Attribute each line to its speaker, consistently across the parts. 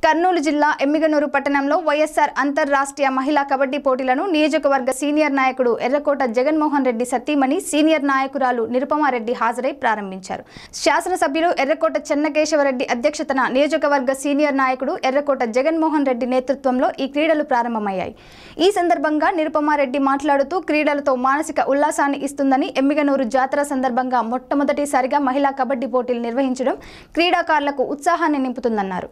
Speaker 1: కర్నూలు జిల్లా ఎమ్మిగనూరు పట్టణంలో వైఎస్ఆర్ అంతర్రాష్ట్రీయ మహిళా కబడ్డీ పోటీలను నియోజకవర్గ సీనియర్ నాయకుడు ఎర్రకోట జగన్మోహన్ రెడ్డి సతీమణి సీనియర్ నాయకురాలు నిరుపమారెడ్డి హాజరై ప్రారంభించారు శాసనసభ్యులు ఎర్రకోట చెన్నకేశవరెడ్డి అధ్యక్షతన నియోజకవర్గ సీనియర్ నాయకుడు ఎర్రకోట జగన్మోహన్ రెడ్డి నేతృత్వంలో ఈ క్రీడలు ప్రారంభమయ్యాయి ఈ సందర్భంగా నిరుపమారెడ్డి మాట్లాడుతూ క్రీడలతో మానసిక ఉల్లాసాన్ని ఇస్తుందని ఎమ్మిగనూరు జాతర సందర్భంగా మొట్టమొదటిసారిగా మహిళా కబడ్డీ పోటీలు నిర్వహించడం క్రీడాకారులకు ఉత్సాహాన్ని నింపుతుందన్నారు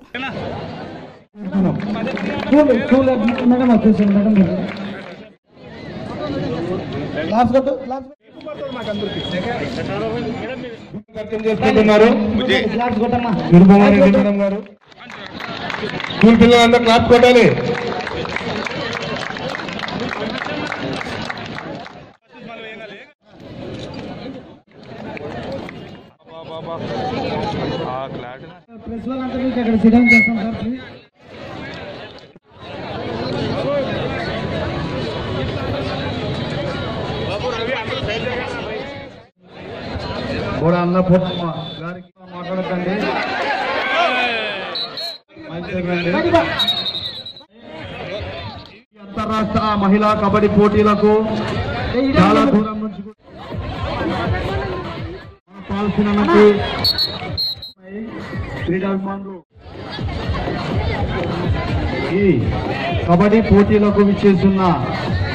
Speaker 2: చూడు చూడు మేడం వచ్చేసారు మేడం క్లాస్ కొట్టు క్లాస్
Speaker 3: పరిచయం చేసుకుంటున్నారు
Speaker 2: క్లాస్ కొట్టమ్మా
Speaker 3: నిర్మమారెడ్డి మేడం గారు స్కూల్ పిల్లలందరూ క్లాస్ కొట్టాలి
Speaker 2: ప్రెస్ వాళ్ళంతా మీకు అక్కడ సిద్ధం చేస్తాం సార్ ప్లీజ్
Speaker 3: కూడా అన్నపూర్ణమ్మ గారికి మాట్లాడకండి మైక్ ఇవ్వండి. ఈ అంతర్రాష్ట్ర మహిళా కబడ్డీ పోటీలకు చాలా దూరం నుంచి కూడా మన పాల్గొనడానికి క్రీడాభిమానులు ఈ కబడ్డీ పోటీలకు విచ్చేస్తున్న